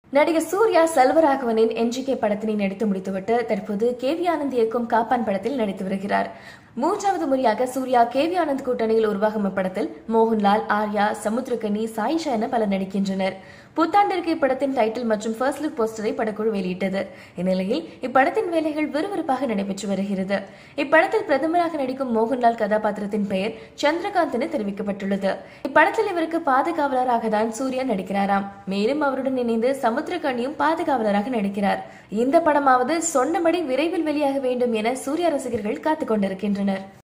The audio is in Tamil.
நடிகர் சூர்யா செல்வராகவனின் என்ஜிகே படத்தினை நடித்து முடித்துவிட்டு தற்போது கேவி ஆனந்த் இயக்கும் காப்பான் படத்தில் நடித்து வருகிறார் மூன்றாவது முறையாக சூர்யா கேவி ஆனந்த் கூட்டணியில் உருவாகும் இப்படத்தில் மோகன்லால் ஆர்யா சமுத்திரகனி சாயிஷா என பலர் நடிக்கின்றனர் புத்தாண்டிற்கு இப்படத்தின் டைட்டில் மற்றும் ஃபர்ஸ்ட் லுக் போஸ்டரை படக்குழு வெளியிட்டது இந்நிலையில் இப்படத்தின் வேலைகள் விறுவிறுப்பாக நடைபெற்று வருகிறது இப்படத்தில் பிரதமராக நடிக்கும் மோகன்லால் கதாபாத்திரத்தின் பெயர் சந்திரகாந்த் என தெரிவிக்கப்பட்டுள்ளது இப்படத்தில் இவருக்கு பாதுகாவலராக தான் சூர்யா நடிக்கிறாராம் மேலும் அவருடன் இணைந்து சமுத்திரகனியும் பாதுகாவலராக நடிக்கிறார் இந்த படமாவது சொன்னபடி விரைவில் வெளியாக வேண்டும் என சூர்யா ரசிகர்கள் காத்துக் கொண்டிருக்கின்றனர்